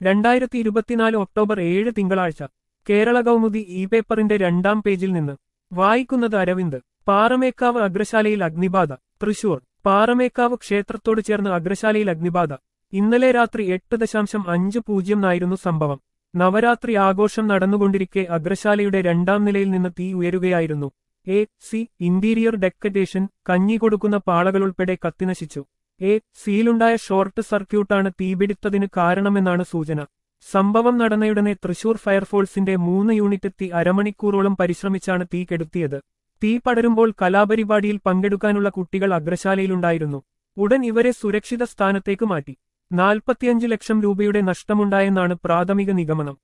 രണ്ടായിരത്തി ഇരുപത്തിനാല് ഒക്ടോബർ ഏഴ് തിങ്കളാഴ്ച കേരള കൗമുദി ഇ പേപ്പറിന്റെ രണ്ടാം പേജിൽ നിന്ന് വായിക്കുന്നത് അരവിന്ദ് പാറമേക്കാവ് അഗ്രശാലയിൽ അഗ്നിബാധ തൃശൂർ പാറമേക്കാവ് ക്ഷേത്രത്തോട് ചേർന്ന് അഗ്രശാലയിൽ അഗ്നിബാധ ഇന്നലെ രാത്രി എട്ട് ദശാംശം അഞ്ച് പൂജ്യം നായിരുന്നു സംഭവം നവരാത്രി ആഘോഷം നടന്നുകൊണ്ടിരിക്കെ അഗ്രശാലയുടെ രണ്ടാം നിലയിൽ നിന്ന് തീ ഉയരുകയായിരുന്നു എ സി ഇന്റീരിയർ ഡെക്കറേഷൻ കഞ്ഞി കൊടുക്കുന്ന പാളകളുൾപ്പെടെ കത്തിനശിച്ചു എ സിയിലുണ്ടായ ഷോർട്ട് സർക്യൂട്ടാണ് തീപിടിത്തതിന് കാരണമെന്നാണ് സൂചന സംഭവം നടന്നയുടനെ തൃശൂർ ഫയർഫോഴ്സിന്റെ മൂന്ന് യൂണിറ്റ് എത്തി അരമണിക്കൂറോളം പരിശ്രമിച്ചാണ് തീ കെടുത്തിയത് തീ പടരുമ്പോൾ കലാപരിപാടിയിൽ പങ്കെടുക്കാനുള്ള കുട്ടികൾ അഗ്രശാലയിലുണ്ടായിരുന്നു ഉടൻ ഇവരെ സുരക്ഷിത സ്ഥാനത്തേക്ക് മാറ്റി നാൽപ്പത്തിയഞ്ച് ലക്ഷം രൂപയുടെ നഷ്ടമുണ്ടായെന്നാണ് പ്രാഥമിക നിഗമനം